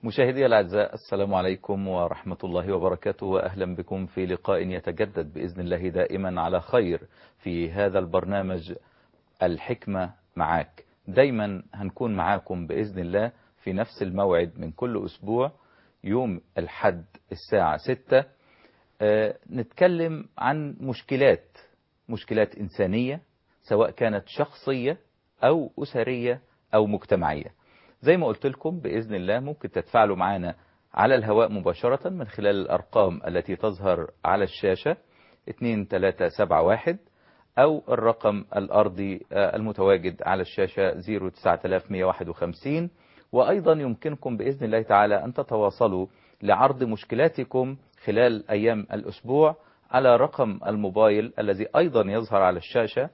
مشاهدي الأعزاء السلام عليكم ورحمة الله وبركاته وأهلا بكم في لقاء يتجدد بإذن الله دائما على خير في هذا البرنامج الحكمة معاك دايما هنكون معاكم بإذن الله في نفس الموعد من كل أسبوع يوم الحد الساعة 6 آه، نتكلم عن مشكلات مشكلات إنسانية سواء كانت شخصية أو أسرية أو مجتمعية زي ما قلت لكم بإذن الله ممكن تتفاعلوا معنا على الهواء مباشرة من خلال الأرقام التي تظهر على الشاشة 2371 أو الرقم الأرضي آه، المتواجد على الشاشة 09151 وأيضا يمكنكم بإذن الله تعالى أن تتواصلوا لعرض مشكلاتكم خلال أيام الأسبوع على رقم الموبايل الذي أيضا يظهر على الشاشة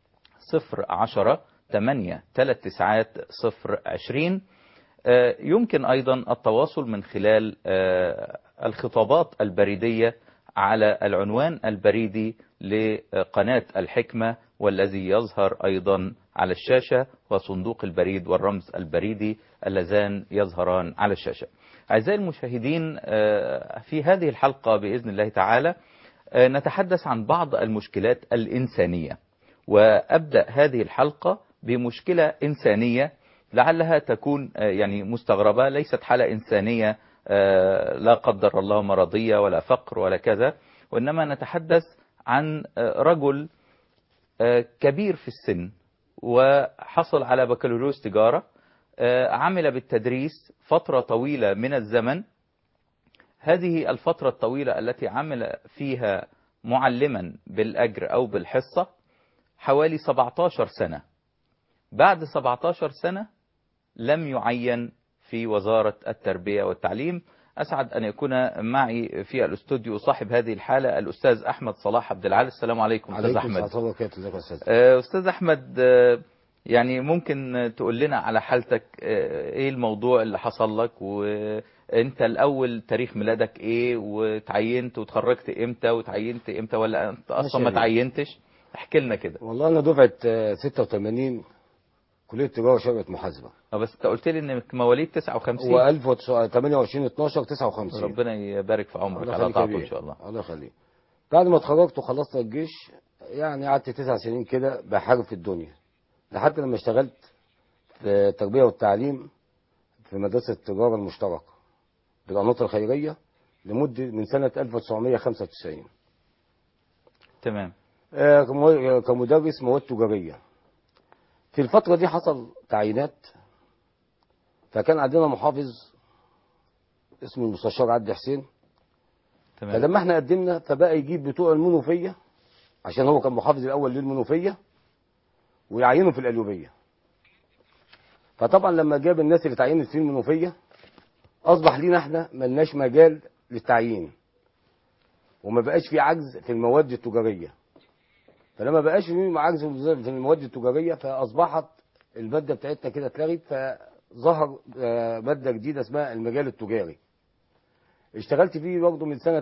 010 8 3 تسعات 020 آه، يمكن أيضا التواصل من خلال آه، الخطابات البريدية على العنوان البريدي لقناة الحكمة والذي يظهر أيضا على الشاشة وصندوق البريد والرمز البريدي اللذان يظهران على الشاشة أعزائي المشاهدين آه، في هذه الحلقة بإذن الله تعالى آه، نتحدث عن بعض المشكلات الإنسانية وأبدأ هذه الحلقة بمشكلة إنسانية لعلها تكون آه، يعني مستغربة ليست حالة إنسانية آه، لا قدر الله مرضية ولا فقر ولا كذا وإنما نتحدث عن آه، رجل آه، كبير في السن وحصل على بكالوريوس تجارة آه، عمل بالتدريس فترة طويلة من الزمن هذه الفترة الطويلة التي عمل فيها معلما بالأجر أو بالحصة حوالي 17 سنة بعد 17 سنة لم يعين في وزارة التربية والتعليم أسعد أن يكون معي في الاستوديو صاحب هذه الحالة الأستاذ أحمد صلاح عبد العال السلام عليكم أستاذ عليكم أحمد السلام ورحمة الله وبركاته آه، أستاذ أحمد آه، يعني ممكن تقول لنا على حالتك آه، إيه الموضوع اللي حصل لك وأنت الأول تاريخ ميلادك إيه وتعينت وتخرجت إمتى وتعينت إمتى ولا أنت أصلا ما ماشي. تعينتش احكي لنا كده والله أنا دفعة آه، 86 كلية تجارة وشبكة محاسبة آه، بس أنت قلت لي إنك مواليد 59 هو 1028 12 59 ربنا يبارك في عمرك الله على يخليك طاعته يا إن بيه. شاء الله الله يخليك بعد ما اتخرجت وخلصت الجيش يعني قعدت تسع سنين كده بحارب في الدنيا لحد لما اشتغلت في التربية والتعليم في مدرسة التجارة المشتركة بالأنشطة الخيرية لمدة من سنة 1995 تمام آه، كمو- كمدرس مواد تجارية في الفترة دي حصل تعيينات فكان عندنا محافظ اسمه المستشار عبد حسين تمام فلما احنا قدمنا فبقى يجيب بتوع المنوفية عشان هو كان محافظ الأول للمنوفية ويعينوا في القليوبية فطبعا لما جاب الناس اللي تعينت في المنوفية أصبح لينا احنا ملناش مجال للتعيين وما بقاش في عجز في المواد التجارية فلما بقاش في عجز في المواد التجارية فأصبحت المادة بتاعتنا كده اتلغت فظهر آه، مادة جديدة اسمها المجال التجاري اشتغلت فيه برضه من سنة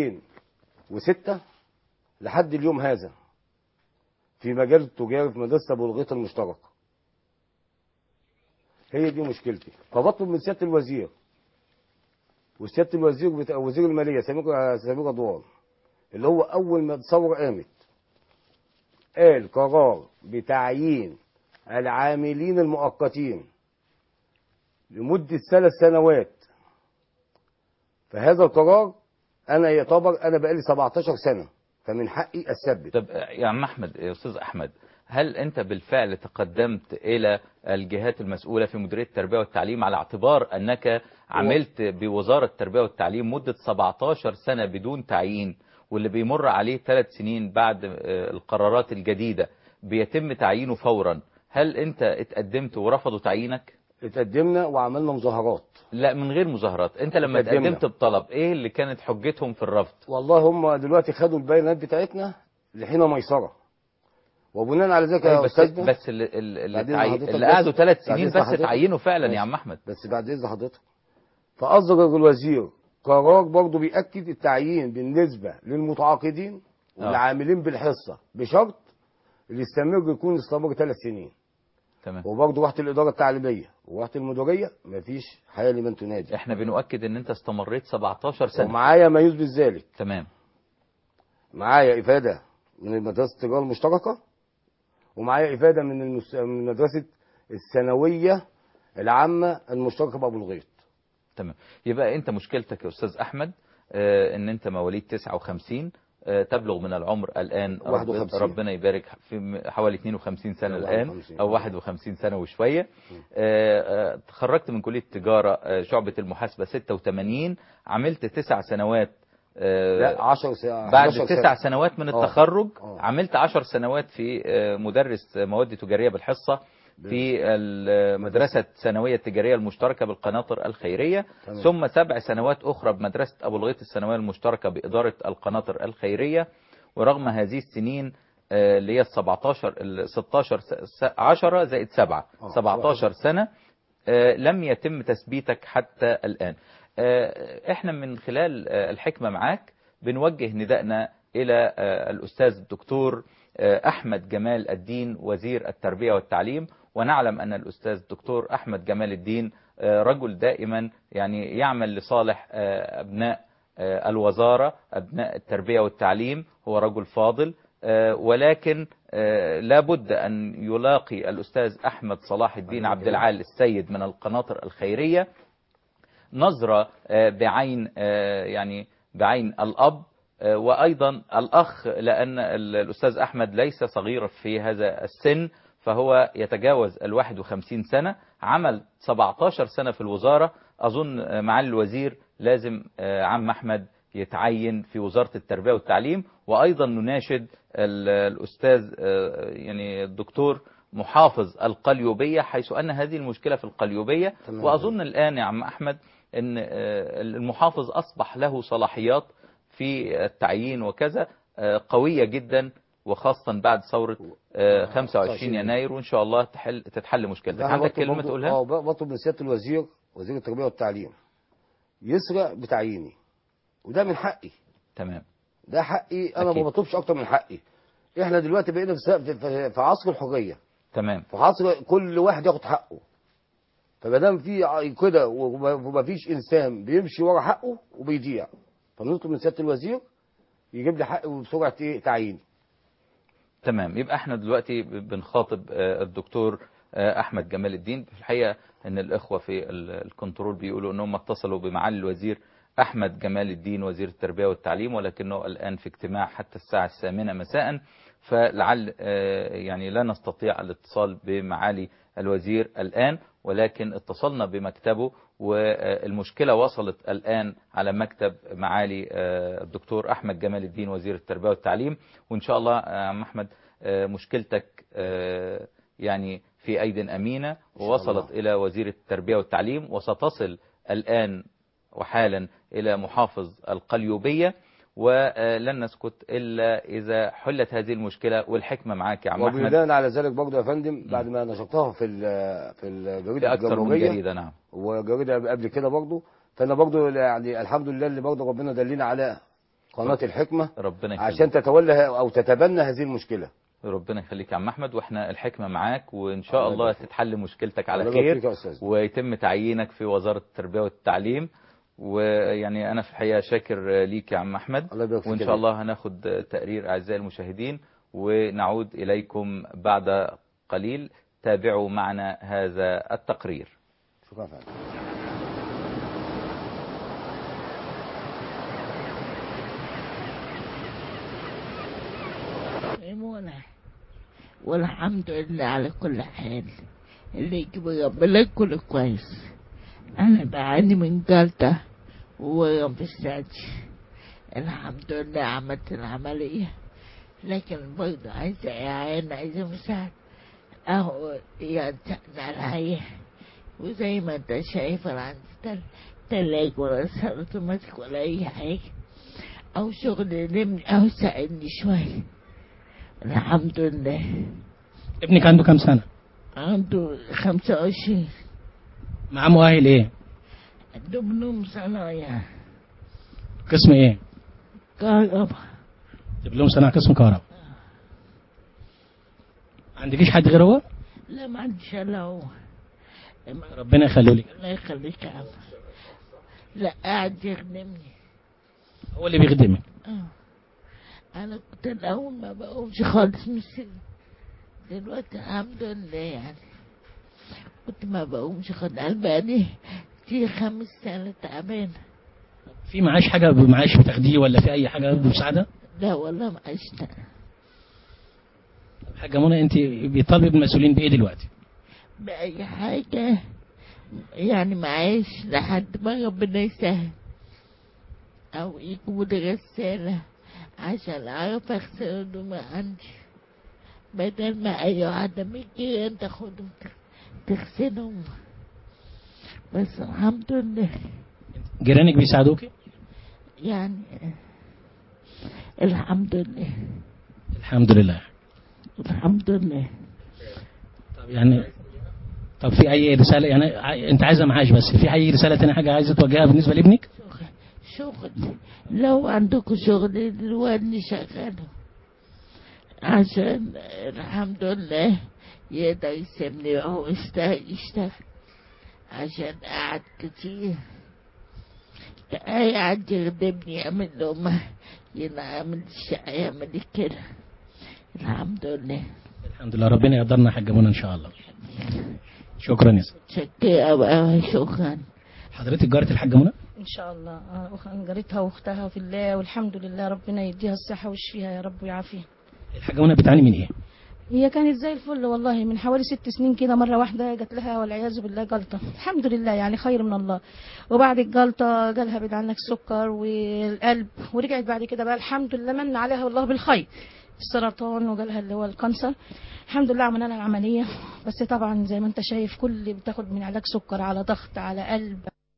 2006 لحد اليوم هذا في مجال التجاري في مدرسة أبو الغيط المشترك هي دي مشكلتي فبطلب من سيادة الوزير وسيادة الوزير بتاع وزير المالية سمير سمير أدوار اللي هو أول ما الثورة قامت قال قرار بتعيين العاملين المؤقتين لمدة ثلاث سنوات فهذا القرار انا يعتبر انا بقالي 17 سنه فمن حقي اثبت طب يا عم احمد يا استاذ احمد هل انت بالفعل تقدمت الى الجهات المسؤوله في مديريه التربيه والتعليم على اعتبار انك عملت بوزاره التربيه والتعليم مده 17 سنه بدون تعيين واللي بيمر عليه ثلاث سنين بعد آه، القرارات الجديده بيتم تعيينه فورا هل انت اتقدمت ورفضوا تعيينك اتقدمنا وعملنا مظاهرات لا من غير مظاهرات انت لما اتقدمنا. اتقدمت بطلب ايه اللي كانت حجتهم في الرفض والله هم دلوقتي خدوا البيانات بتاعتنا لحين ميسره وبناء على ذلك أيوة يا بس استاذنا بس اللي, اللي, بعدين تعي... حضرتك اللي بس- قعدوا ثلاث بعدين سنين بس حضرتك- تعينوا فعلا ماشي. يا عم احمد بس بعد اذن حضرتك فاصدر الوزير قرار برضه بيأكد التعيين بالنسبه للمتعاقدين والعاملين بالحصه بشرط اللي يستمر يكون استمر ثلاث سنين تمام وبرضه رحت الاداره التعليميه ورحت المديريه مفيش حياه لمن تنادي احنا بنؤكد ان انت استمريت 17 سنة ومعايا ما يثبت ذلك تمام معايا افاده من مدرسه التجاره المشتركه ومعايا افاده من المس... من مدرسه الثانويه العامه المشتركه بابو الغيط تمام يبقى انت مشكلتك يا استاذ احمد آه، ان انت مواليد 59 آه، تبلغ من العمر الان رب- 51. ربنا يبارك في م- حوالي 52 سنه الان 51. او 51 سنه وشويه آه، آه، تخرجت من كليه التجاره آه، شعبه المحاسبه 86 عملت تسع سنوات آه، لا 10 ساعة بعد 11 تسع سنة. سنوات من آه. التخرج آه. عملت عشر سنوات في آه، مدرس مواد تجارية بالحصة في المدرسة الثانوية التجارية المشتركة بالقناطر الخيرية تمام. ثم سبع سنوات أخرى بمدرسة أبو الغيط الثانوية المشتركة بإدارة القناطر الخيرية ورغم هذه السنين آه، اللي هي ال 17 ال 16 س- س- 10 زائد 7 آه. 17 سنة آه، لم يتم تثبيتك حتى الآن آه، احنا من خلال آه، الحكمة معاك بنوجه ندائنا إلى آه، الأستاذ الدكتور آه، أحمد جمال الدين وزير التربية والتعليم ونعلم أن الأستاذ الدكتور أحمد جمال الدين آه، رجل دائما يعني يعمل لصالح آه، أبناء آه، الوزارة أبناء التربية والتعليم هو رجل فاضل آه، ولكن آه، لابد أن يلاقي الأستاذ أحمد صلاح الدين عبد العال السيد من القناطر الخيرية نظرة آه، بعين آه، يعني بعين الأب آه، وأيضا الأخ لأن ال- الأستاذ أحمد ليس صغيرا في هذا السن فهو يتجاوز ال 51 سنة عمل 17 سنة في الوزارة أظن آه، معالي الوزير لازم آه، عم أحمد يتعين في وزارة التربية والتعليم وأيضا نناشد ال- الأستاذ آه، يعني الدكتور محافظ القليوبية حيث أن هذه المشكلة في القليوبية تمام. وأظن الآن يا عم أحمد أن آه، المحافظ أصبح له صلاحيات في التعيين وكذا آه، قوية جدا وخاصة بعد ثورة آه، 25 يناير وإن شاء الله تحل تتحل مشكلتك أنا عندك بطلب كلمة برضو- تقولها؟ اه بطلب من سياده الوزير وزير التربيه والتعليم يسرع بتعييني وده من حقي تمام ده حقي انا أكيد. ما بطلبش اكتر من حقي احنا دلوقتي بقينا في س- في- في عصر الحريه تمام في عصر كل واحد ياخد حقه فما دام في ع- كده وما وما فيش انسان بيمشي ورا حقه وبيضيع فنطلب من سياده الوزير يجيب لي حقي بسرعه ايه تعييني تمام يبقى احنا دلوقتي ب- بنخاطب آه، الدكتور آه، احمد جمال الدين في الحقيقه ان الاخوه في ال- الكنترول بيقولوا انهم اتصلوا بمعالي الوزير احمد جمال الدين وزير التربيه والتعليم ولكنه الان في اجتماع حتى الساعه الثامنه مساء فلعل آه، يعني لا نستطيع الاتصال بمعالي الوزير الان ولكن اتصلنا بمكتبه والمشكله وصلت الان على مكتب معالي آه، الدكتور احمد جمال الدين وزير التربيه والتعليم وان شاء الله آه، يا عم احمد آه، مشكلتك آه، يعني في ايد امينه شاء ووصلت الله. الى وزير التربيه والتعليم وستصل الان وحالا الى محافظ القليوبيه ولن نسكت الا اذا حلت هذه المشكله والحكمه معاك يا عم احمد وبناء على ذلك برضه يا فندم بعد ما نشرتها في ال- في الجريده في اكثر من الجمهوريه جريده نعم وجريده قبل كده برضه فانا برضه يعني الحمد لله اللي برضه ربنا دلنا على قناه الحكمه ربنا يخليك عشان تتولى او تتبنى هذه المشكله ربنا يخليك يا عم احمد واحنا الحكمه معاك وان شاء الله الله يبارك فيك. تتحل مشكلتك على الله يبارك خير فيك يا أستاذ. ويتم تعيينك في وزاره التربيه والتعليم ويعني انا في الحقيقه شاكر ليك يا عم احمد الله يبارك فيك وان يا شاء بيه. الله هناخد تقرير اعزائي المشاهدين ونعود اليكم بعد قليل تابعوا معنا هذا التقرير شكرا فندم ميمونة والحمد لله على كل حال اللي يجيب ربنا كله كويس أنا بعاني من جلطة وورم في الثدي الحمد لله عملت العملية لكن برضه عايزة إعانة عايزة مساعدة أهو ينتقل عليا وزي ما انت شايف انا عندي تل- تلاج ولا سهل اوتوماتيك ولا اي حاجة او شغل يلمني او يساعدني شوية الحمد لله ابنك عنده كام سنة؟ عنده خمسة وعشرين معاه مؤهل ايه؟ دبلوم صنايع قسم ايه؟ كهرباء دبلوم صناعة قسم كهرباء عندكيش حد غير هو؟ لا ما عنديش الا هو ربنا يخليه لك الله يخليك يا عم لا قاعد يخدمني هو اللي بيخدمك اه انا كنت الاول ما بقومش خالص من السرير دلوقتي الحمد لله يعني كنت ما بقومش خالص انا بقالي في خمس سنة تعبانة في معاش حاجه معاش بتاخديه ولا في اي حاجه مساعده لا والله ما عشت حاجه منى انت بيطالب المسؤولين بايه دلوقتي بأي حاجة يعني معاش لحد ما ربنا يسهل أو يجيبوا لي غسالة عشان أعرف أغسل هدومي عندي بدل ما أي واحدة من الجيران تاخدهم تغسلهم بس الحمد لله جيرانك بيساعدوكي يعني الحمد لله الحمد لله الحمد لله طب يعني طب في اي رساله يعني ع- انت عايزه معاش بس في اي رساله تانية حاجه عايزه توجهها بالنسبه لابنك شغل شغل لو عندكم شغل الواد شغاله عشان الحمد لله يقدر يسيبني وهو يشتغل يشتغل عشان قعد كتير قاعد يخدمني يعمل لهم يعمل الشقة يعمل كده الحمد لله الحمد لله ربنا يقدرنا يا حاجه منى ان شاء الله شكرا يا سيدي شكرا بقى شكرا حضرتك جاره الحاجه منى ان شاء الله آه، أخ- جارتها واختها في الله والحمد لله ربنا يديها الصحه ويشفيها يا رب ويعافيها الحاجه منى بتعاني من ايه هي كانت زي الفل والله من حوالي ست سنين كده مرة واحدة جات لها والعياذ بالله جلطة الحمد لله يعني خير من الله وبعد الجلطة جالها بعد عنك السكر والقلب ورجعت بعد كده بقى الحمد لله من عليها والله بالخير السرطان وجالها اللي هو الكانسر الحمد لله عملنا لها العملية بس طبعا زي ما انت شايف كل اللي بتاخد من علاج سكر على ضغط على قلب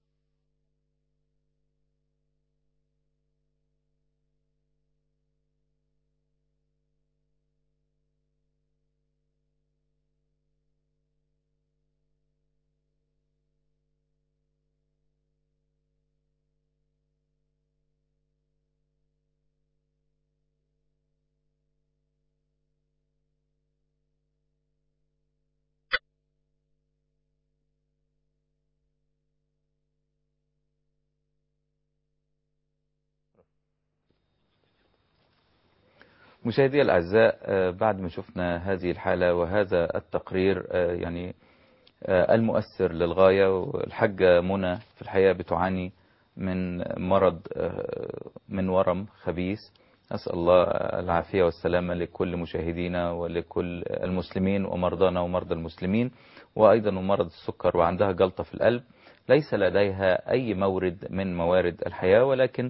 مشاهدي الأعزاء آه، بعد ما شفنا هذه الحالة وهذا التقرير آه، يعني آه، المؤثر للغاية والحاجة منى في الحقيقة بتعاني من مرض آه، من ورم خبيث أسأل الله العافية والسلامة لكل مشاهدينا ولكل المسلمين ومرضانا ومرضى المسلمين وأيضا مرض السكر وعندها جلطة في القلب ليس لديها أي مورد من موارد الحياة ولكن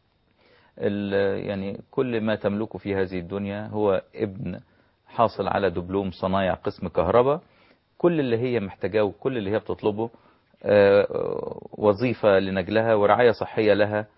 ال- يعني كل ما تملكه في هذه الدنيا هو ابن حاصل على دبلوم صنايع قسم كهرباء كل اللي هي محتاجاه وكل اللي هي بتطلبه آه، وظيفة لنجلها ورعاية صحية لها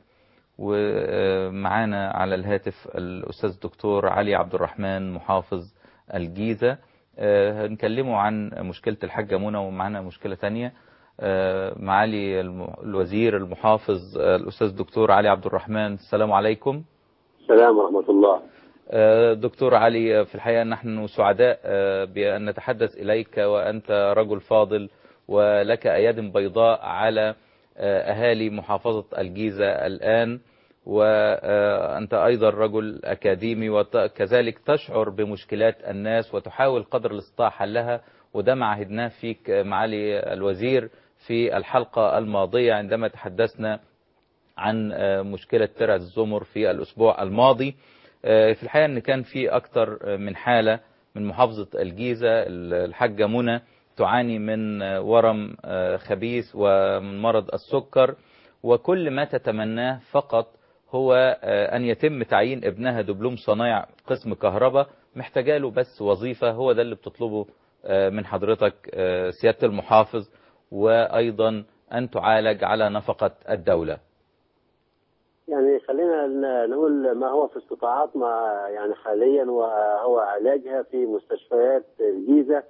ومعانا على الهاتف الأستاذ الدكتور علي عبد الرحمن محافظ الجيزة آه، هنكلمه عن مشكلة الحاجة منى ومعانا مشكلة تانية آه، معالي الم- الوزير المحافظ آه، الأستاذ الدكتور علي عبد الرحمن السلام عليكم السلام ورحمة الله آه، دكتور علي آه، في الحقيقة نحن سعداء آه، بأن نتحدث إليك وأنت رجل فاضل ولك أياد بيضاء على آه، أهالي محافظة الجيزة الآن وأنت أيضا رجل أكاديمي وكذلك تشعر بمشكلات الناس وتحاول قدر الاستطاعة حلها وده ما عهدناه فيك آه، معالي الوزير في الحلقة الماضية عندما تحدثنا عن آه، مشكلة ترع الزمر في الأسبوع الماضي آه، في الحقيقة أن كان في أكثر من حالة من محافظة الجيزة الحاجة منى تعاني من آه، ورم آه، خبيث ومن مرض السكر وكل ما تتمناه فقط هو آه، أن يتم تعيين ابنها دبلوم صنايع قسم كهرباء محتاجة له بس وظيفة هو ده اللي بتطلبه آه، من حضرتك آه، سيادة المحافظ وأيضا أن تعالج على نفقة الدولة يعني خلينا ن- نقول ما هو في استطاعاتنا يعني حاليا وهو علاجها في مستشفيات الجيزة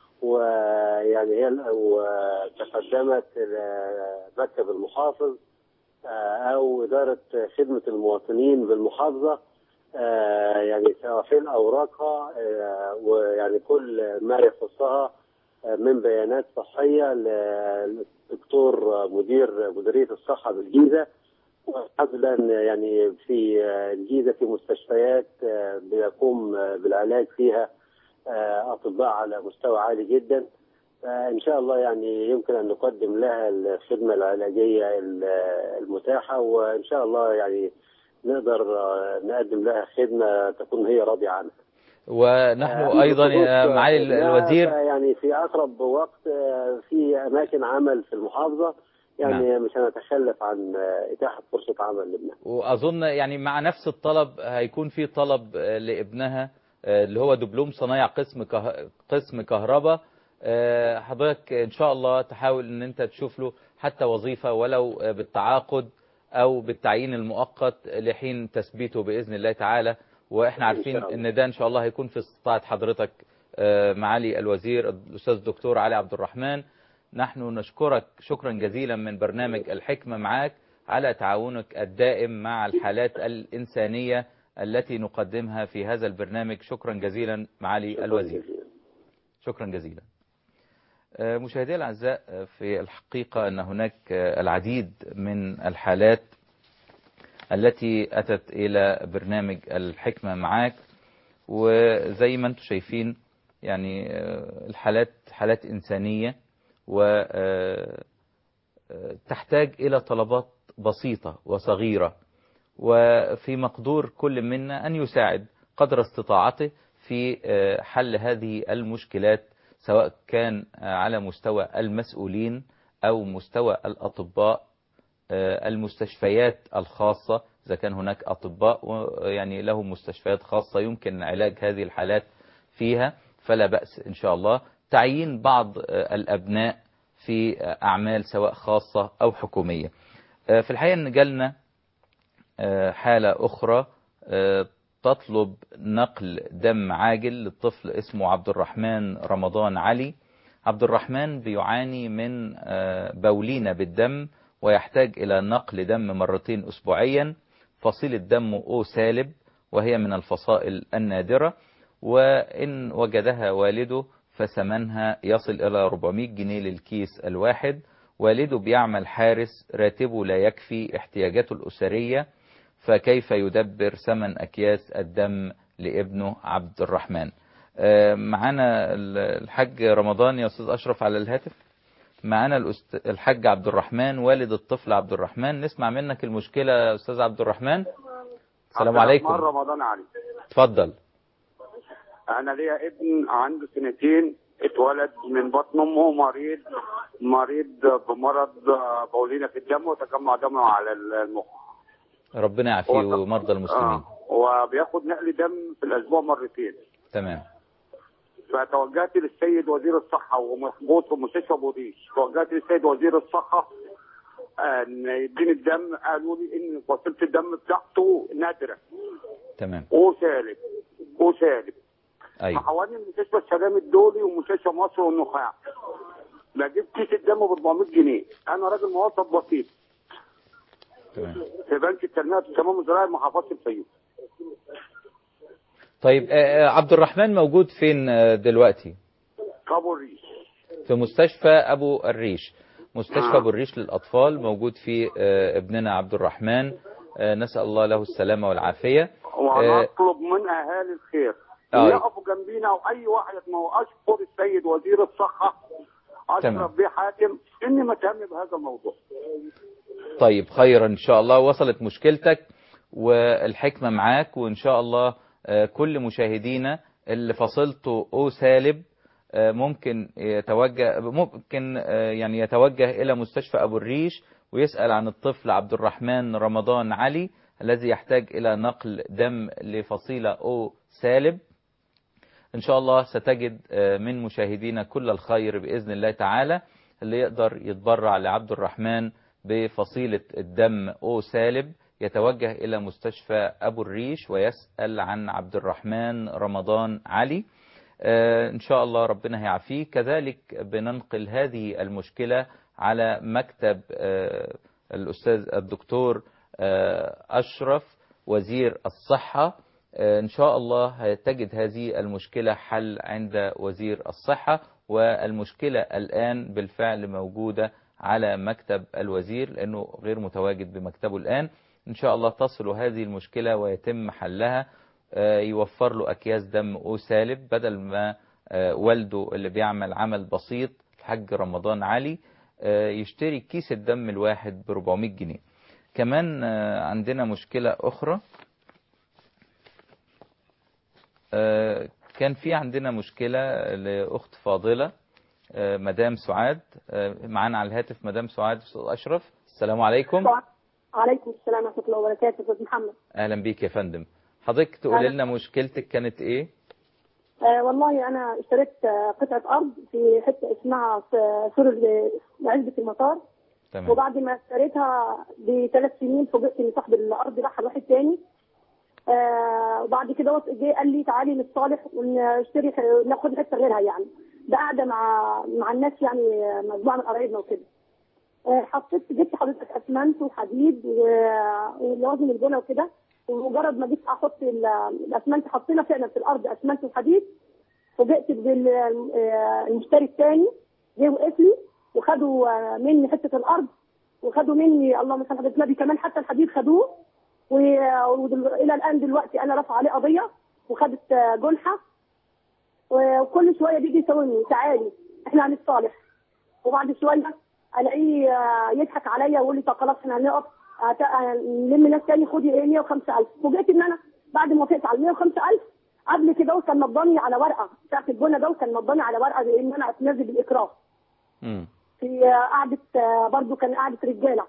ويعني هي ال- وتقدمت ل- مكتب المحافظ آه، أو إدارة خدمة المواطنين بالمحافظة آه، يعني سواحل أوراقها آه، ويعني كل ما يخصها آه، من بيانات صحية للدكتور مدير مديرية الصحة بالجيزة وحصلا يعني في آه، الجيزة في مستشفيات آه، بيقوم آه، بالعلاج فيها آه، أطباء على مستوى عالي جدا فإن شاء الله يعني يمكن أن نقدم لها الخدمة العلاجية ال- المتاحة وإن شاء الله يعني نقدر آه، نقدم لها خدمة تكون هي راضية عنها ونحن آه، أيضا بخصوص، يا آه، معالي لا، الوزير يعني في أقرب وقت آه، في أماكن عمل في المحافظة يعني مش هنتخلف عن آه، إتاحة فرصة عمل لابنها وأظن يعني مع نفس الطلب هيكون في طلب آه، لابنها آه، اللي هو دبلوم صنايع قسم كه... قسم كهرباء آه، حضرتك إن شاء الله تحاول إن أنت تشوف له حتى وظيفة ولو آه، بالتعاقد أو بالتعيين المؤقت لحين تثبيته بإذن الله تعالى وإحنا عارفين شاء الله. إن ده إن شاء الله هيكون في استطاعة حضرتك آه، معالي الوزير الأستاذ الدكتور علي عبد الرحمن نحن نشكرك شكرا جزيلا من برنامج الحكمة معاك على تعاونك الدائم مع الحالات الإنسانية التي نقدمها في هذا البرنامج شكرا جزيلا معالي الوزير شكرا جزيلا آه، مشاهدي الأعزاء آه، في الحقيقة أن هناك آه، العديد من الحالات التي أتت إلى برنامج الحكمة معاك وزي ما انتم شايفين يعني آه، الحالات حالات إنسانية وتحتاج إلى طلبات بسيطة وصغيرة وفي مقدور كل منا أن يساعد قدر استطاعته في آه، حل هذه المشكلات سواء كان آه، على مستوى المسؤولين أو مستوى الأطباء آه، المستشفيات الخاصة إذا كان هناك أطباء يعني لهم مستشفيات خاصة يمكن علاج هذه الحالات فيها فلا بأس إن شاء الله تعيين بعض آه، الأبناء في آه، أعمال سواء خاصة أو حكومية آه، في الحقيقة أن جالنا آه، حالة أخرى آه، تطلب نقل دم عاجل للطفل اسمه عبد الرحمن رمضان علي عبد الرحمن بيعاني من آه، بولينة بالدم ويحتاج إلى نقل دم مرتين أسبوعيا فصيلة دمه أو سالب وهي من الفصائل النادرة وإن وجدها والده فثمنها يصل إلى 400 جنيه للكيس الواحد والده بيعمل حارس راتبه لا يكفي احتياجاته الأسرية فكيف يدبر ثمن أكياس الدم لابنه عبد الرحمن آه، معانا الحاج رمضان يا أستاذ أشرف على الهاتف معانا الأست- الحاج عبد الرحمن والد الطفل عبد الرحمن نسمع منك المشكلة يا أستاذ عبد الرحمن السلام عبد عليكم الرحمن رمضان علي اتفضل انا ليا ابن عنده سنتين اتولد من بطن امه مريض مريض بمرض بولينا في الدم وتجمع دم على المخ ربنا يعافيه هو- ومرضى المسلمين آه. وبياخد نقل دم في الاسبوع مرتين تمام فتوجهت للسيد وزير الصحه ومحبوط في مستشفى بوديش توجهت للسيد وزير الصحه ان يديني الدم قالوا لي ان فصيله الدم بتاعته نادره تمام وسالب وسالب أيوه حوالي مستشفى السلام الدولي ومستشفى مصر والنخاع بجيب كيس الدم ب 400 جنيه انا راجل موظف بسيط تمام في بنك التنميه والتمام الزراعي محافظه الفيوم طيب آه، آه، عبد الرحمن موجود فين آه، دلوقتي كابو الريش في مستشفى أبو الريش مستشفى آه. أبو الريش للأطفال موجود في آه، ابننا عبد الرحمن آه، نسأل الله له السلامة والعافية وانا آه، اطلب من اهالي الخير آه. يقفوا جنبينا او اي واحد ما هو اشكر السيد وزير الصحه تمام. اشرف بيه حاتم اني مهتم بهذا الموضوع طيب خيرا إن شاء الله وصلت مشكلتك والحكمة معاك وإن شاء الله آه، كل مشاهدينا اللي فصلته أو سالب آه، ممكن يتوجه ممكن آه، يعني يتوجه إلى مستشفى أبو الريش ويسأل عن الطفل عبد الرحمن رمضان علي الذي يحتاج إلى نقل دم لفصيلة أو سالب إن شاء الله ستجد آه، من مشاهدينا كل الخير بإذن الله تعالى اللي يقدر يتبرع لعبد الرحمن بفصيلة الدم أو سالب يتوجه إلى مستشفى أبو الريش ويسأل عن عبد الرحمن رمضان علي آه، إن شاء الله ربنا هيعافيه كذلك بننقل هذه المشكلة على مكتب آه، الأستاذ الدكتور آه، أشرف وزير الصحة آه، إن شاء الله هتجد هذه المشكلة حل عند وزير الصحة والمشكلة الآن بالفعل موجودة على مكتب الوزير لأنه غير متواجد بمكتبه الآن إن شاء الله تصل هذه المشكلة ويتم حلها آه، يوفر له أكياس دم أو سالب بدل ما آه، والده اللي بيعمل عمل بسيط الحاج رمضان علي آه، يشتري كيس الدم الواحد ب 400 جنيه كمان آه، عندنا مشكلة أخرى آه، كان في عندنا مشكلة لأخت فاضلة آه، مدام سعاد آه، معانا على الهاتف مدام سعاد أستاذ أشرف السلام عليكم عليكم السلام ورحمة الله وبركاته أستاذ محمد أهلا بيك يا فندم حضرتك تقولي لنا مشكلتك كانت إيه آه والله أنا اشتريت آه قطعة أرض في حتة اسمها س- سور ال- عزبة المطار تمام وبعد ما اشتريتها بثلاث سنين فوجئت إن صاحب الأرض راح لواحد تاني آه وبعد كده وص- جه قال لي تعالي نتصالح ونشتري ح- ناخد حتة غيرها يعني ده قاعدة مع مع الناس يعني آه، مجموعة من قرايبنا وكده آه، حطيت جبت حضرتك اسمنت وحديد و- ولوازم البنى وكده ومجرد ما جيت احط ال- الاسمنت حطينا فعلا في الارض اسمنت وحديد فوجئت بالمشتري الثاني جه وقف لي وخدوا آه، مني حته الارض وخدوا مني اللهم صل على حضرة النبي كمان حتى الحديد خدوه والى الان دلوقتي انا رافعه عليه قضيه وخدت آه، جنحه وكل شويه بيجي يساومني تعالي احنا هنتصالح وبعد شويه الاقيه آه، يضحك عليا ويقول لي طب خلاص احنا هنقف هت- آه، نلم ناس تاني خدي ايه 105000 فوجئت ان انا بعد ما وافقت على 105000 قبل كده كان مضاني على ورقه بتاعت البنا ده وكان مضاني على ورقه بان انا اتنازل بالاكراه مم. في آه، قعده آه، برضو كان قعده رجاله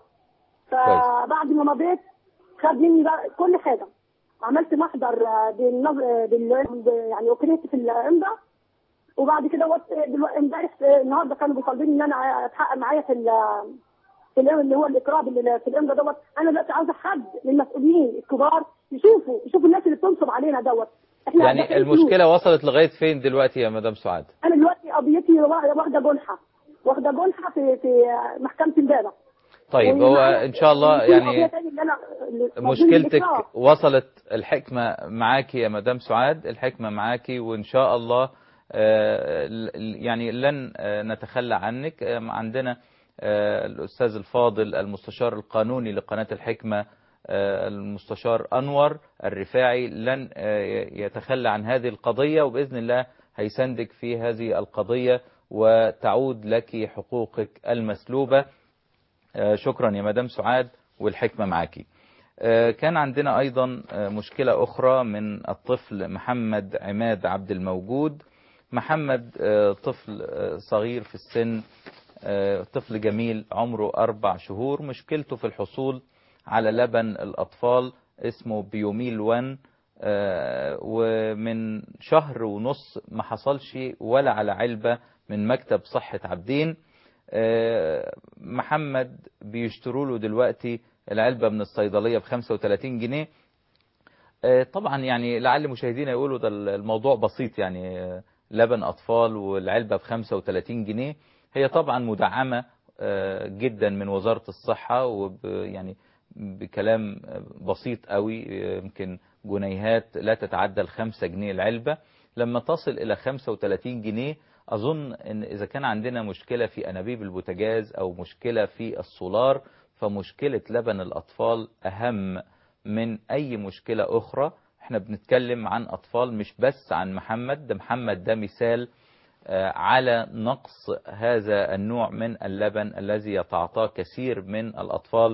فبعد ما مضيت خد مني بقى كل حاجه عملت محضر آه، بالنظ... آه، بال... ب- يعني اكرهت في الامضاء وبعد كده وقت دلوقتي امبارح آه، النهارده كانوا بيطالبيني ان انا اتحقق معايا في ال- في ال- اللي هو الاقرار اللي في الامضاء دوت انا دلوقتي عاوزه حد من المسؤولين الكبار يشوفوا يشوفوا الناس اللي بتنصب علينا دوت احنا يعني دافعين المشكلة وصلت لغاية فين دلوقتي يا مدام سعاد انا دلوقتي قضيتي وا- واخده جنحه واخده جنحه في في محكمه امبابه طيب هو ومعايا- إن شاء الله وفي قضية يعني تاني اللي أنا اللي قضية مشكلتك الإكراه. وصلت الحكمة معاكي يا مدام سعاد الحكمة معاكي وإن شاء الله آه، ل- يعني لن آه، نتخلى عنك آه، عندنا آه، الأستاذ الفاضل المستشار القانوني لقناة الحكمة آه، المستشار أنور الرفاعي لن آه، يتخلى عن هذه القضية وبإذن الله هيساندك في هذه القضية وتعود لك حقوقك المسلوبة آه، شكرا يا مدام سعاد والحكمة معاكي آه، كان عندنا أيضا آه، مشكلة أخرى من الطفل محمد عماد عبد الموجود محمد آه، طفل آه، صغير في السن آه، طفل جميل عمره أربع شهور مشكلته في الحصول على لبن الأطفال اسمه بيوميل وان آه، ومن شهر ونص ما حصلش ولا على علبة من مكتب صحة عبدين آه، محمد بيشتروا له دلوقتي العلبة من الصيدلية ب 35 جنيه آه، طبعا يعني لعل مشاهدينا يقولوا ده الموضوع بسيط يعني آه، لبن أطفال والعلبة ب 35 جنيه هي طبعا مدعمة آه، جدا من وزارة الصحة وب يعني بكلام بسيط قوي آه، يمكن جنيهات لا تتعدى الخمسة جنيه العلبة لما تصل إلى 35 جنيه أظن أن إذا كان عندنا مشكلة في أنابيب البوتاجاز أو مشكلة في السولار فمشكلة لبن الأطفال أهم من أي مشكلة أخرى احنا بنتكلم عن أطفال مش بس عن محمد ده محمد ده مثال آه، على نقص هذا النوع من اللبن الذي يتعاطاه كثير من الأطفال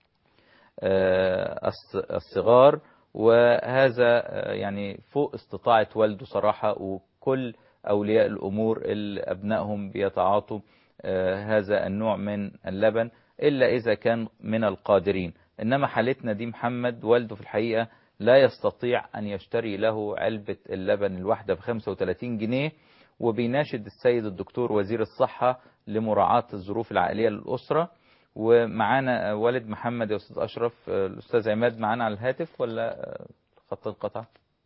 آه، الص- الصغار وهذا آه، يعني فوق استطاعة والده صراحة وكل أولياء الأمور اللي أبنائهم بيتعاطوا آه، هذا النوع من اللبن إلا إذا كان من القادرين إنما حالتنا دي محمد والده في الحقيقة لا يستطيع أن يشتري له علبة اللبن الواحدة ب 35 جنيه وبيناشد السيد الدكتور وزير الصحة لمراعاة الظروف العائلية للأسرة ومعانا والد محمد يا أستاذ أشرف الأستاذ عماد معانا على الهاتف ولا خط القطع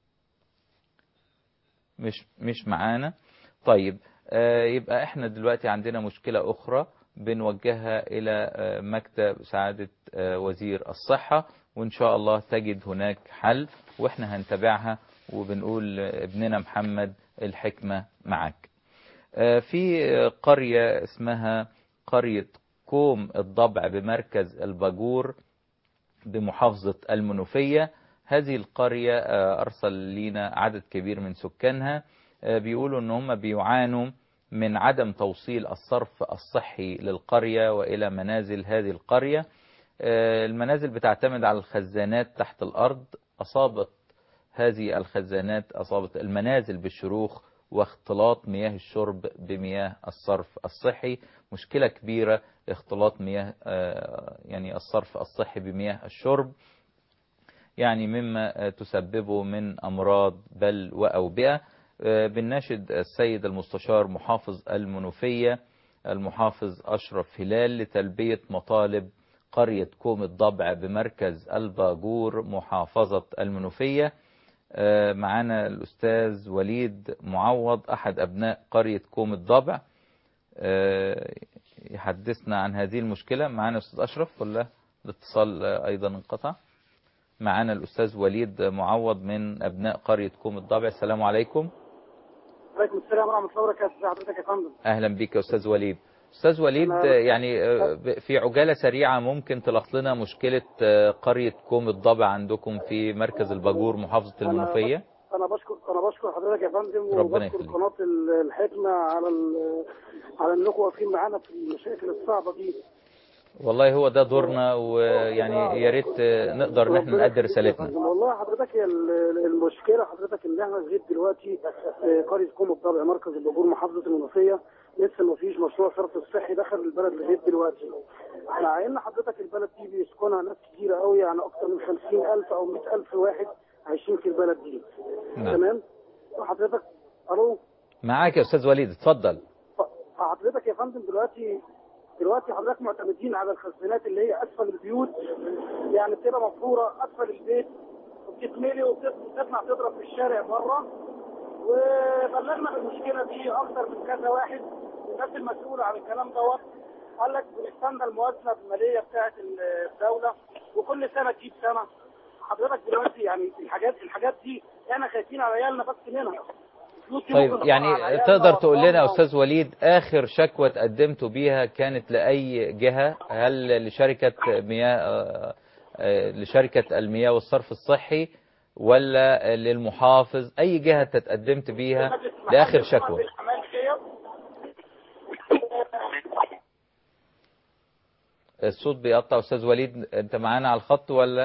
مش مش معانا طيب آه، يبقى احنا دلوقتي عندنا مشكلة أخرى بنوجهها إلى آه، مكتب سعادة آه، وزير الصحة وإن شاء الله تجد هناك حل وإحنا هنتابعها وبنقول ابننا محمد الحكمة معك آه، في قرية اسمها قرية كوم الضبع بمركز الباجور بمحافظة المنوفية هذه القرية آه، أرسل لنا عدد كبير من سكانها آه، بيقولوا ان هم بيعانوا من عدم توصيل الصرف الصحي للقرية وإلى منازل هذه القرية آه، المنازل بتعتمد على الخزانات تحت الأرض أصابت هذه الخزانات أصابت المنازل بالشروخ واختلاط مياه الشرب بمياه الصرف الصحي مشكلة كبيرة اختلاط مياه آه، يعني الصرف الصحي بمياه الشرب يعني مما تسببه من أمراض بل وأوبئة آه، بنناشد السيد المستشار محافظ المنوفية المحافظ أشرف هلال لتلبية مطالب قرية كوم الضبع بمركز الباجور محافظة المنوفية آه، معنا الأستاذ وليد معوض أحد أبناء قرية كوم الضبع آه، يحدثنا عن هذه المشكلة معنا أستاذ أشرف ولا الاتصال آه، أيضا انقطع معنا الأستاذ وليد معوض من أبناء قرية كوم الضبع السلام عليكم وعليكم السلام ورحمة الله وبركاته ازي حضرتك يا فندم أهلا بك يا أستاذ وليد أستاذ وليد أنا- آه، يعني آه، ب- في عجالة سريعة ممكن تلخص لنا مشكلة آه، قرية كوم الضبع عندكم في مركز الباجور محافظة أنا المنوفية انا بشكر انا بشكر حضرتك يا فندم ربنا وبشكر يخليك. قناة ال- الحكمة على ال- على انكم واقفين معانا في المشاكل الصعبة دي والله هو ده دورنا ويعني يا ريت آه، نقدر ان احنا ربنا نقدر يخليك يا رسالتنا فندم. والله حضرتك هي ال- المشكلة حضرتك ان احنا لغاية دلوقتي في قرية كوم الضبع مركز الباجور محافظة المنوفية لسه ما فيش مشروع صرف الصحي دخل البلد لغاية دلوقتي مع ان حضرتك البلد دي بيسكنها ناس كتيرة قوي يعني اكتر من 50000 او 100000 واحد عايشين في البلد دي نعم تمام وحضرتك الو معاك يا أستاذ وليد اتفضل ف- فحضرتك يا فندم دلوقتي دلوقتي حضرتك معتمدين على الخزانات اللي هي اسفل البيوت يعني بتبقى مفروره اسفل البيت وبتتملي وبتطلع تضرب في الشارع بره وبلغنا بالمشكله دي اكتر من كذا واحد الناس المسؤوله عن الكلام دوت قال لك بنستنى الموازنه الماليه بتاعه الدوله وكل سنه تجيب سنه حضرتك دلوقتي يعني الحاجات الحاجات دي احنا خايفين على عيالنا بس منها الفلوس دي طيب ممكن يعني نطلعها على عيالنا تقدر تقول لنا يا وأطفالنا. أستاذ وليد آخر شكوى تقدمتوا بيها كانت لأي جهة هل لشركة مياه آه، آه، لشركة المياه والصرف الصحي ولا للمحافظ أي جهة تتقدمت بيها لآخر شكوى الصوت بيقطع أستاذ وليد أنت معانا على الخط ولا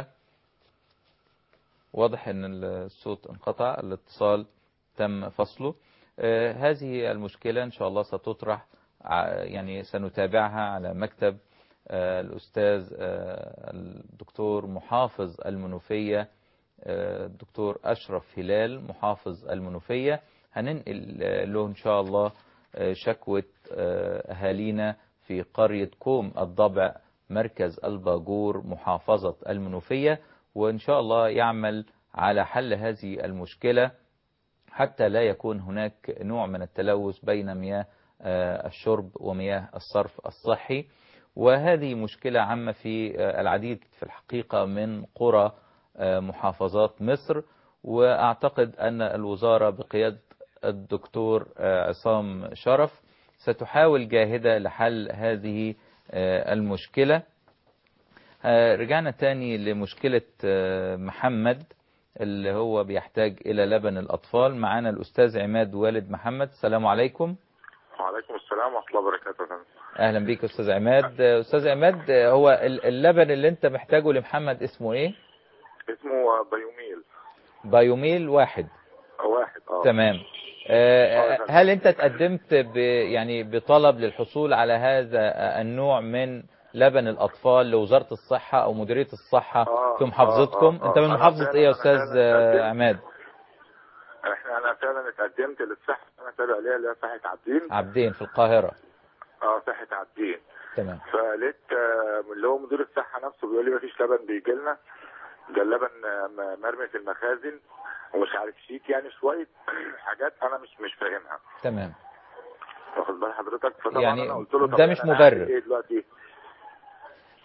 واضح أن الصوت انقطع الاتصال تم فصله آه، هذه المشكلة إن شاء الله ستطرح ع- يعني سنتابعها على مكتب آه، الأستاذ آه، الدكتور محافظ المنوفية آه، الدكتور أشرف هلال محافظ المنوفية هننقل آه، له إن شاء الله آه، شكوى آه، أهالينا في قرية كوم الضبع مركز الباجور محافظة المنوفية وإن شاء الله يعمل على حل هذه المشكلة حتى لا يكون هناك نوع من التلوث بين مياه آه، الشرب ومياه الصرف الصحي وهذه مشكلة عامة في آه، العديد في الحقيقة من قرى آه، محافظات مصر وأعتقد أن الوزارة بقيادة الدكتور آه، عصام شرف ستحاول جاهدة لحل هذه آه، المشكلة آه، رجعنا تاني لمشكلة آه، محمد اللي هو بيحتاج إلى لبن الأطفال معانا الأستاذ عماد والد محمد السلام عليكم وعليكم السلام ورحمة الله وبركاته يا فندم. أهلا بيك يا أستاذ عماد آه، أستاذ عماد آه، هو ال- اللبن اللي أنت محتاجه لمحمد اسمه إيه؟ اسمه بيوميل بايوميل واحد واحد اه تمام آه، هل أنت تقدمت ب يعني بطلب للحصول على هذا آه، النوع من لبن الأطفال لوزارة الصحة أو مديرية الصحة آه، في محافظتكم؟ آه، آه، أنت من أنا محافظة فعلاً- إيه يا أنا أستاذ فعلاً آه، اتقدمت. عماد؟ احنا انا فعلا اتقدمت للصحة انا تابع ليها اللي هي صحة عابدين عبدين في القاهرة اه صحة عابدين تمام فلقيت آه، اللي هو مدير الصحة نفسه بيقول لي مفيش لبن بيجي لنا ده اللبن آه، م- مرمي في المخازن ومش عارف شيك يعني شوية حاجات انا مش مش فاهمها تمام واخد بال حضرتك فطبعا يعني انا قلت له طب ده مش أنا هعمل مبرر. ايه دلوقتي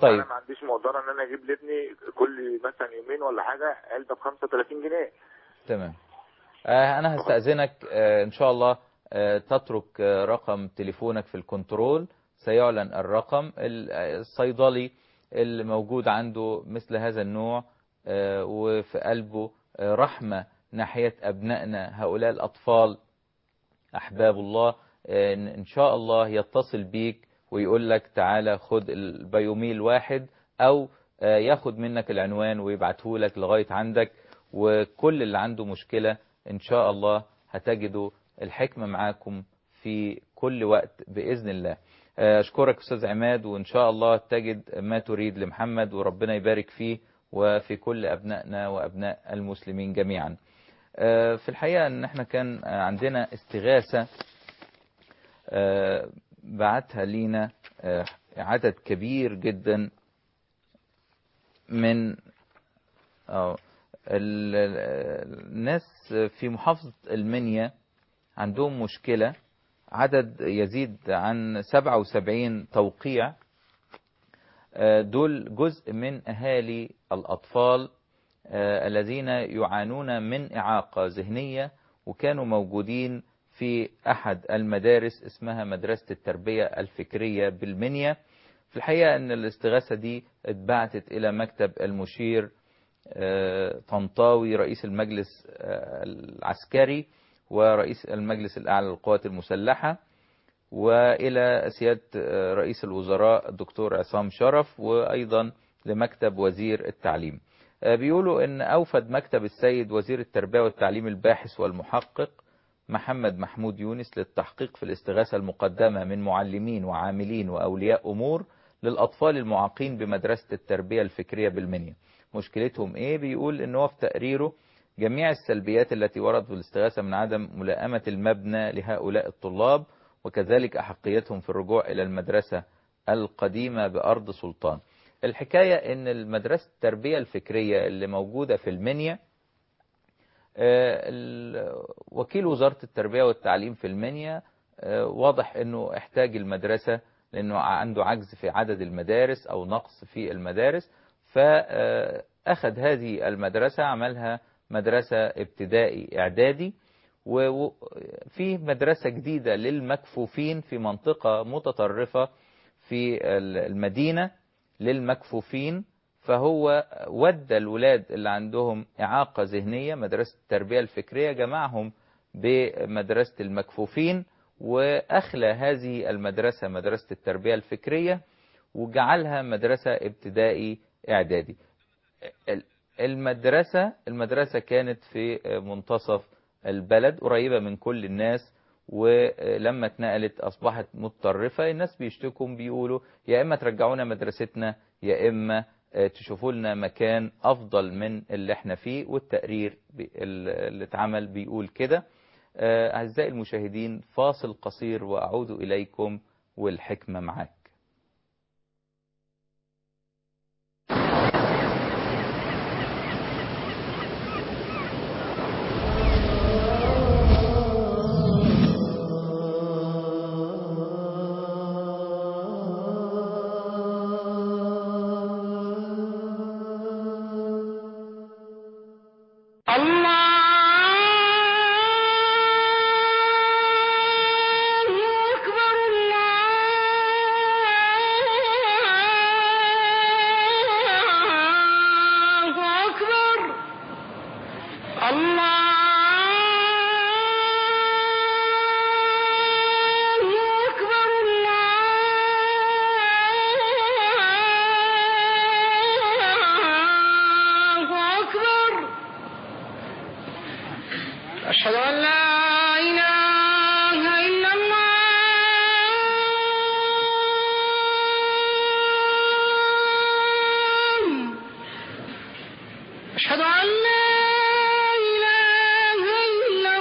طيب. انا ما عنديش مقدره ان انا اجيب لابني كل مثلا يومين ولا حاجه علبه ب 35 جنيه تمام آه، أنا هستأذنك آه، إن شاء الله آه، تترك آه، رقم تليفونك في الكنترول سيعلن الرقم ال- آه، الصيدلي اللي موجود عنده مثل هذا النوع آه، وفي قلبه آه، رحمة ناحية أبنائنا هؤلاء الأطفال أحباب الله آه، إن إن شاء الله يتصل بيك ويقول لك تعالى خد البيوميل واحد أو آه، ياخد منك العنوان ويبعته لك لغاية عندك وكل اللي عنده مشكلة إن شاء الله هتجدوا الحكمة معاكم في كل وقت بإذن الله آه، أشكرك أستاذ عماد وإن شاء الله تجد ما تريد لمحمد وربنا يبارك فيه وفي كل أبنائنا وأبناء المسلمين جميعا آه، في الحقيقة ان احنا كان آه، عندنا استغاثة آه، بعتها لينا آه، عدد كبير جدا من آه، ال- ال- الناس في محافظة المنيا عندهم مشكلة عدد يزيد عن 77 توقيع آه، دول جزء من أهالي الأطفال آه، الذين يعانون من إعاقة ذهنية وكانوا موجودين في أحد المدارس اسمها مدرسة التربية الفكرية بالمنيا في الحقيقة أن الاستغاثة دي اتبعتت إلى مكتب المشير آه، طنطاوي رئيس المجلس آه، العسكري ورئيس المجلس الأعلى للقوات المسلحة وإلى سيادة آه، رئيس الوزراء الدكتور عصام شرف وأيضا لمكتب وزير التعليم آه، بيقولوا ان اوفد مكتب السيد وزير التربية والتعليم الباحث والمحقق محمد محمود يونس للتحقيق في الاستغاثة المقدمة من معلمين وعاملين واولياء امور للاطفال المعاقين بمدرسة التربية الفكرية بالمنيا مشكلتهم ايه بيقول ان هو في تقريره جميع السلبيات التي وردت في الاستغاثة من عدم ملائمة المبنى لهؤلاء الطلاب وكذلك احقيتهم في الرجوع الى المدرسة القديمة بارض سلطان الحكاية ان المدرسة التربية الفكرية اللي موجودة في المنيا آه، ال- وكيل وزارة التربية والتعليم في المنيا آه، واضح انه احتاج المدرسة لانه عنده عجز في عدد المدارس او نقص في المدارس فاخذ هذه المدرسة عملها مدرسة ابتدائي اعدادي وفي مدرسة جديدة للمكفوفين في منطقة متطرفة في المدينة للمكفوفين فهو ودى الولاد اللي عندهم إعاقة ذهنية مدرسة التربية الفكرية جمعهم بمدرسة المكفوفين وأخلى هذه المدرسة مدرسة التربية الفكرية وجعلها مدرسة ابتدائي إعدادي ال- المدرسة المدرسة كانت في منتصف البلد قريبة من كل الناس ولما اتنقلت أصبحت متطرفة الناس بيشتكوا بيقولوا يا إما ترجعونا مدرستنا يا إما آه، تشوفوا لنا مكان أفضل من اللي احنا فيه والتقرير بي- اللي اتعمل بيقول كده آه، أعزائي المشاهدين فاصل قصير وأعود إليكم والحكمة معاك أشهد أن لا إله إلا الله أشهد أن لا إله إلا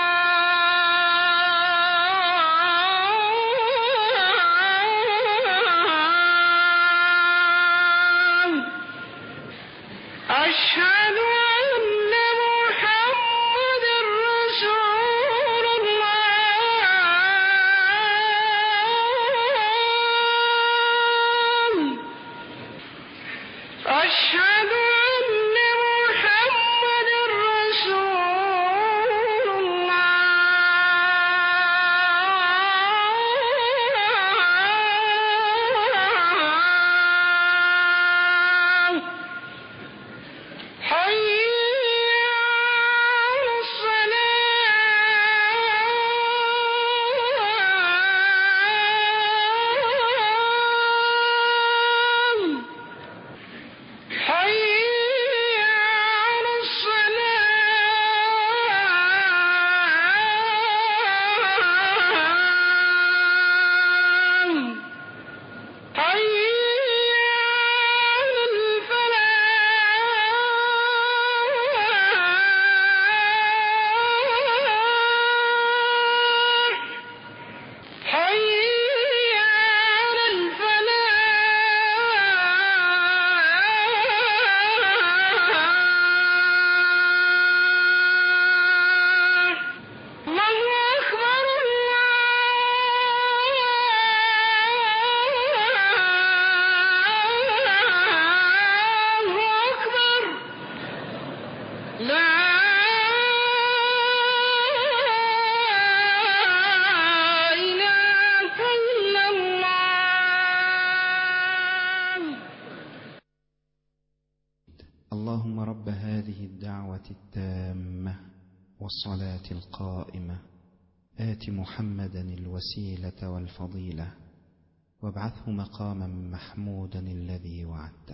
الله أشهد أن محمد رسول الله اللهم رب هذه الدعوة التامة والصلاة القائمة آت محمدا الوسيلة والفضيلة وابعثه مقاما محمودا الذي وعدته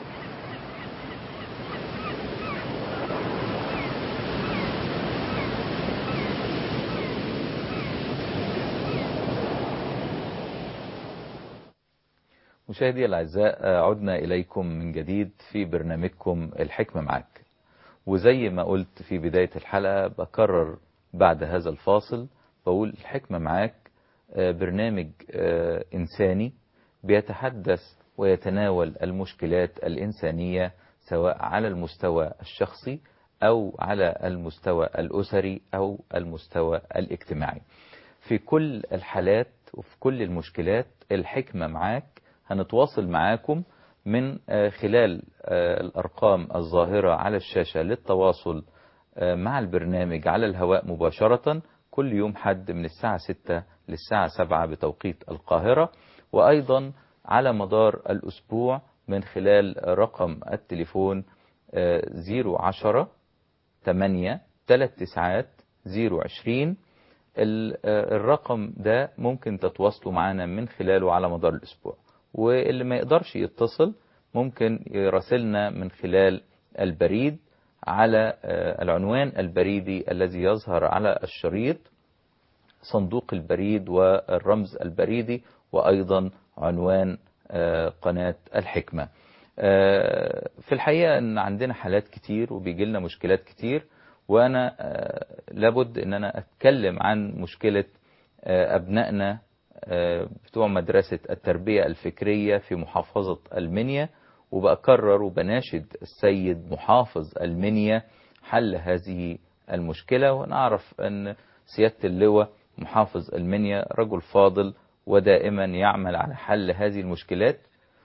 مشاهدي الأعزاء عدنا إليكم من جديد في برنامجكم الحكمة معك وزي ما قلت في بداية الحلقة بكرر بعد هذا الفاصل بقول الحكمة معك برنامج إنساني بيتحدث ويتناول المشكلات الإنسانية سواء على المستوى الشخصي أو على المستوى الأسري أو المستوى الاجتماعي في كل الحالات وفي كل المشكلات الحكمة معاك هنتواصل معاكم من خلال الأرقام الظاهرة على الشاشة للتواصل مع البرنامج على الهواء مباشرة كل يوم حد من الساعة 6 للساعة 7 بتوقيت القاهرة وأيضا على مدار الأسبوع من خلال رقم التليفون 010 8 3 تسعات 020 الرقم ده ممكن تتواصلوا معنا من خلاله على مدار الأسبوع واللي ما يقدرش يتصل ممكن يراسلنا من خلال البريد على العنوان البريدي الذي يظهر على الشريط صندوق البريد والرمز البريدي وأيضا عنوان قناة الحكمة في الحقيقة أن عندنا حالات كتير وبيجي لنا مشكلات كتير وأنا لابد أن أنا أتكلم عن مشكلة أبنائنا بتوع مدرسة التربية الفكرية في محافظة المنيا وبأكرر وبناشد السيد محافظ المنيا حل هذه المشكلة ونعرف أن سيادة اللواء محافظ المنيا رجل فاضل ودائما يعمل على حل هذه المشكلات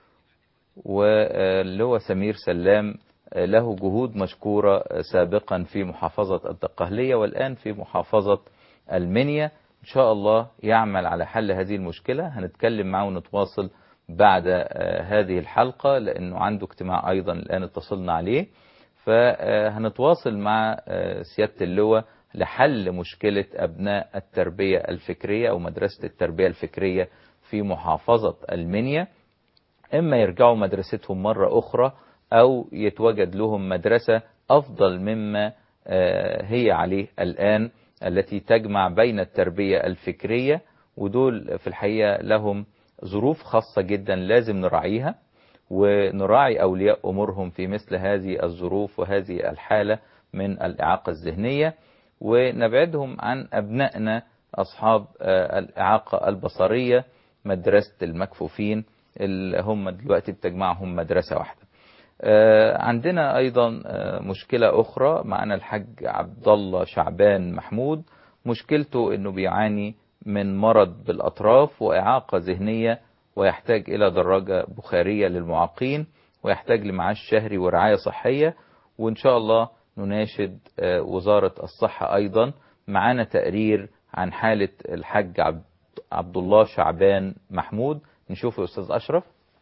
واللواء سمير سلام له جهود مشكورة سابقا في محافظة الدقهلية والآن في محافظة المنيا إن شاء الله يعمل على حل هذه المشكلة هنتكلم معه ونتواصل بعد هذه الحلقة لأنه عنده اجتماع أيضا الآن اتصلنا عليه فهنتواصل مع سيادة اللواء لحل مشكلة أبناء التربية الفكرية أو مدرسة التربية الفكرية في محافظة المنيا إما يرجعوا مدرستهم مرة أخرى أو يتوجد لهم مدرسة أفضل مما هي عليه الآن التي تجمع بين التربية الفكرية ودول في الحقيقة لهم ظروف خاصة جدا لازم نراعيها ونراعي أولياء أمورهم في مثل هذه الظروف وهذه الحالة من الإعاقة الذهنية ونبعدهم عن أبنائنا أصحاب الإعاقة البصرية مدرسة المكفوفين اللي هم دلوقتي بتجمعهم مدرسة واحدة عندنا أيضا مشكلة أخرى معنا الحاج عبد الله شعبان محمود مشكلته أنه بيعاني من مرض بالأطراف وإعاقة ذهنية ويحتاج إلى دراجة بخارية للمعاقين ويحتاج لمعاش شهري ورعاية صحية وإن شاء الله نناشد وزارة الصحة أيضا معنا تقرير عن حالة الحاج عبد الله شعبان محمود نشوفه أستاذ أشرف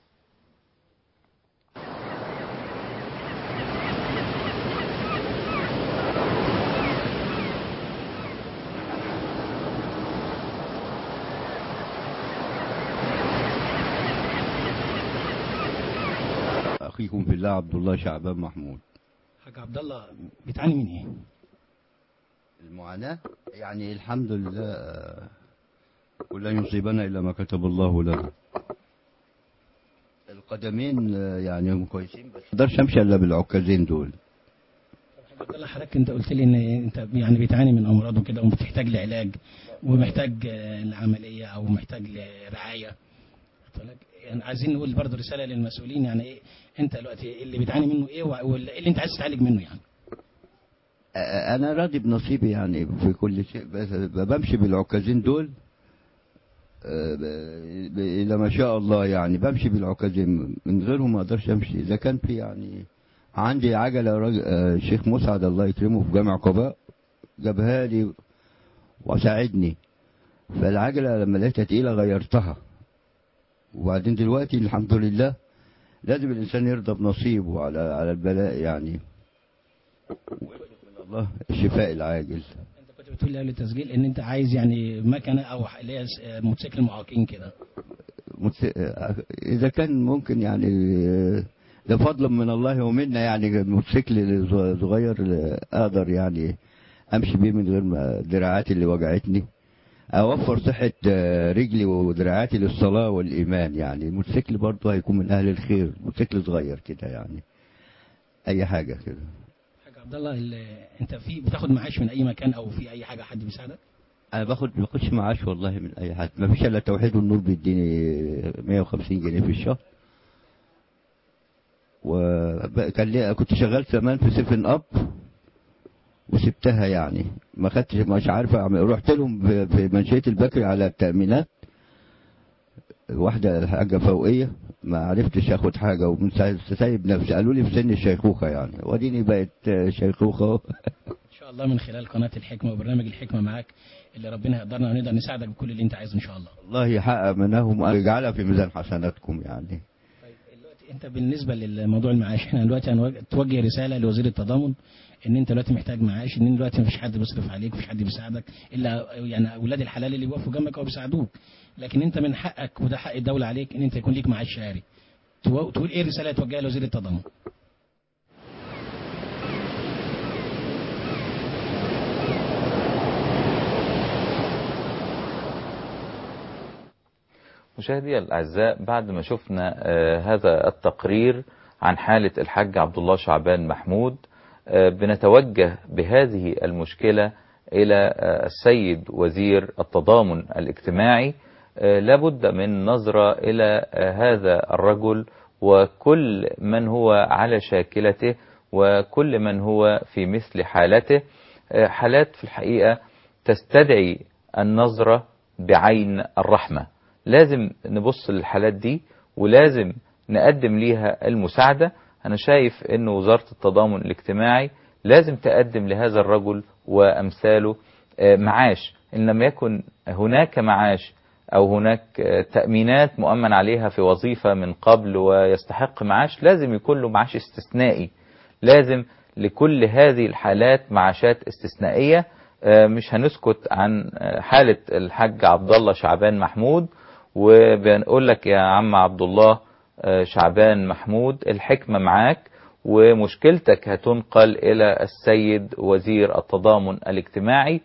اخيكم في الله عبد الله شعبان محمود حاج عبد الله بتعاني من ايه المعاناة يعني الحمد لله ولن يصيبنا الا ما كتب الله لنا القدمين يعني هم كويسين بس ما اقدرش امشي الا بالعكازين دول حاج عبد الله حضرتك انت قلت لي ان انت يعني بتعاني من امراض وكده وبتحتاج لعلاج ومحتاج لعمليه او محتاج لرعايه يعني عايزين نقول برضه رساله للمسؤولين يعني ايه انت دلوقتي اللي بتعاني منه ايه واللي اللي انت عايز تتعالج منه يعني انا راضي بنصيبي يعني في كل شيء بس بمشي بالعكازين دول الى ما شاء الله يعني بمشي بالعكازين من غيرهم ما اقدرش امشي اذا كان في يعني عندي عجله راجل الشيخ مسعد الله يكرمه في جامع قباء جابها لي وساعدني فالعجله لما لقيتها تقيله غيرتها وبعدين دلوقتي الحمد لله لازم الإنسان يرضى بنصيبه على على البلاء يعني من الله الشفاء العاجل كنت بتقول لي قبل التسجيل ان انت عايز يعني مكنه او اللي هي س- موتوسيكل معاقين كده متس- إذا كان ممكن يعني ده فضل من الله ومنا يعني موتوسيكل صغير أقدر يعني أمشي بيه من غير ما دراعاتي اللي وجعتني أوفر صحة رجلي ودراعاتي للصلاة والإيمان يعني الموتوسيكل برضه هيكون من أهل الخير موتوسيكل صغير كده يعني أي حاجة كده حاجه عبد الله ال- انت في بتاخد معاش من اي مكان او في اي حاجه حد بيساعدك انا باخد ما باخدش معاش والله من اي حد ما فيش الا توحيد والنور بيديني 150 جنيه في الشهر وكان لي كنت شغال زمان في سيفن اب وسبتها يعني ما خدتش مش عارف اعمل رحت لهم في في منشيه البكري على التامينات واحده حاجه فوقيه ما عرفتش اخد حاجه ومن ساعة- سايب نفسي قالوا لي في سن الشيخوخه يعني واديني بقت شيخوخه أهو. ان شاء الله من خلال قناه الحكمه وبرنامج الحكمه معاك اللي ربنا يقدرنا ونقدر نساعدك بكل اللي انت عايزه ان شاء الله الله يحقق منهم ويجعلها في ميزان حسناتكم يعني انت بالنسبه للموضوع المعاش احنا دلوقتي هنوجه- توجه رساله لوزير التضامن ان انت دلوقتي محتاج معاش ان دلوقتي مفيش حد بيصرف عليك مفيش حد بيساعدك الا يعني اولاد الحلال اللي بيقفوا جنبك او بيساعدوك لكن انت من حقك وده حق الدوله عليك ان انت يكون ليك معاش شهري تو- تقول ايه الرساله توجهها لوزير التضامن مشاهدي الأعزاء بعد ما شفنا آه، هذا التقرير عن حالة الحاج عبد الله شعبان محمود آه، بنتوجه بهذه المشكلة إلى آه، السيد وزير التضامن الاجتماعي آه، لابد من نظرة إلى آه، هذا الرجل وكل من هو على شاكلته وكل من هو في مثل حالته آه، حالات في الحقيقة تستدعي النظرة بعين الرحمة لازم نبص للحالات دي ولازم نقدم ليها المساعدة أنا شايف أن وزارة التضامن الاجتماعي لازم تقدم لهذا الرجل وأمثاله آه، معاش إن لم يكن هناك معاش أو هناك آه، تأمينات مؤمن عليها في وظيفة من قبل ويستحق معاش لازم يكون له معاش استثنائي لازم لكل هذه الحالات معاشات استثنائية آه، مش هنسكت عن آه، حالة الحاج عبد الله شعبان محمود وبنقول لك يا عم عبد الله آه، شعبان محمود الحكمة معاك ومشكلتك هتنقل إلى السيد وزير التضامن الاجتماعي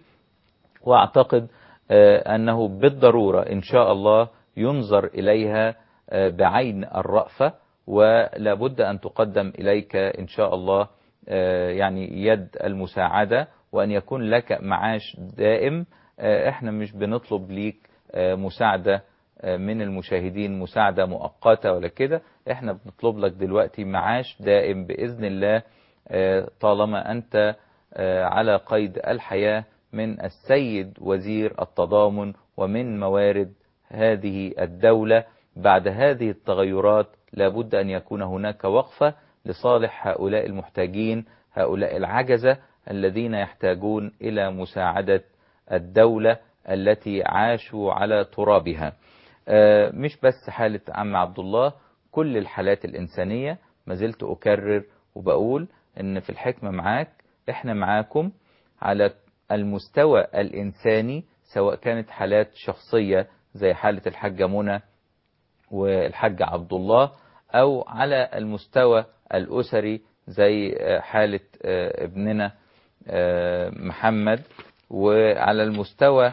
واعتقد آه، انه بالضروره ان شاء الله ينظر اليها آه، بعين الرأفه ولا بد ان تقدم اليك ان شاء الله آه، يعني يد المساعده وان يكون لك معاش دائم آه، احنا مش بنطلب ليك آه، مساعده آه، من المشاهدين مساعده مؤقته ولا كده احنا بنطلب لك دلوقتي معاش دائم باذن الله آه، طالما انت آه، على قيد الحياه من السيد وزير التضامن ومن موارد هذه الدولة بعد هذه التغيرات لابد أن يكون هناك وقفة لصالح هؤلاء المحتاجين هؤلاء العجزة الذين يحتاجون إلى مساعدة الدولة التي عاشوا على ترابها آه، مش بس حالة عم عبد الله كل الحالات الإنسانية ما زلت أكرر وبقول إن في الحكمة معاك إحنا معاكم على المستوى الإنساني سواء كانت حالات شخصية زي حالة الحاجة منى والحاج عبد الله أو على المستوى الأسري زي آه، حالة آه، ابننا آه، محمد وعلى المستوى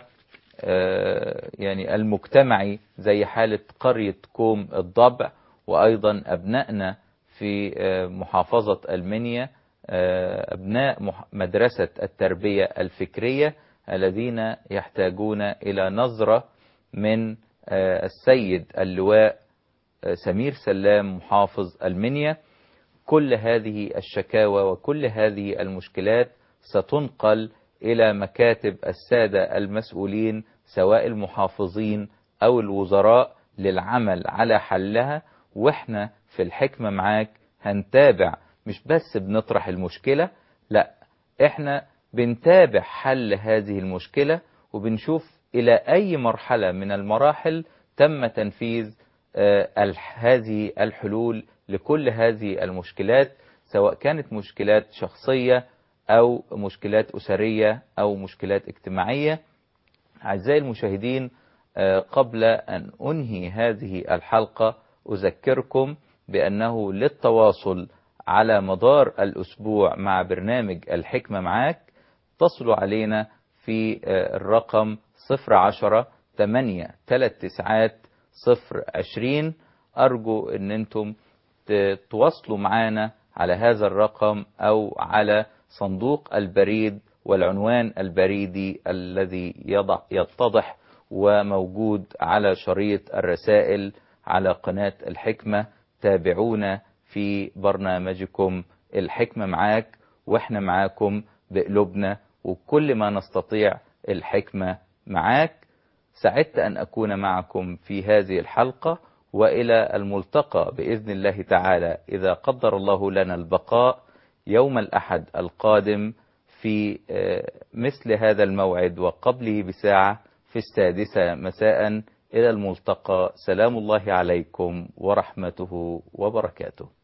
آه، يعني المجتمعي زي حالة قرية كوم الضبع وأيضا أبنائنا في آه، محافظة المنيا آه، أبناء مح- مدرسة التربية الفكرية الذين يحتاجون إلى نظرة من آه، السيد اللواء آه، سمير سلام محافظ المنيا كل هذه الشكاوى وكل هذه المشكلات ستنقل إلى مكاتب السادة المسؤولين سواء المحافظين أو الوزراء للعمل على حلها وإحنا في الحكمة معاك هنتابع مش بس بنطرح المشكلة لا إحنا بنتابع حل هذه المشكلة وبنشوف إلى أي مرحلة من المراحل تم تنفيذ آه، الح- هذه الحلول لكل هذه المشكلات سواء كانت مشكلات شخصية أو مشكلات أسرية أو مشكلات اجتماعية أعزائي المشاهدين آه، قبل أن أنهي هذه الحلقة أذكركم بأنه للتواصل على مدار الأسبوع مع برنامج الحكمة معاك اتصلوا علينا في آه، الرقم 010 8 3 تسعات 020 أرجو أن أنتم ت- تواصلوا معنا على هذا الرقم أو على صندوق البريد والعنوان البريدي الذي يضع يتضح وموجود على شريط الرسائل على قناة الحكمة تابعونا في برنامجكم الحكمة معاك واحنا معاكم بقلوبنا وكل ما نستطيع الحكمة معاك سعدت أن أكون معكم في هذه الحلقة وإلى الملتقى بإذن الله تعالى إذا قدر الله لنا البقاء يوم الأحد القادم في آه، مثل هذا الموعد وقبله بساعة في السادسة مساء إلى الملتقى سلام الله عليكم ورحمته وبركاته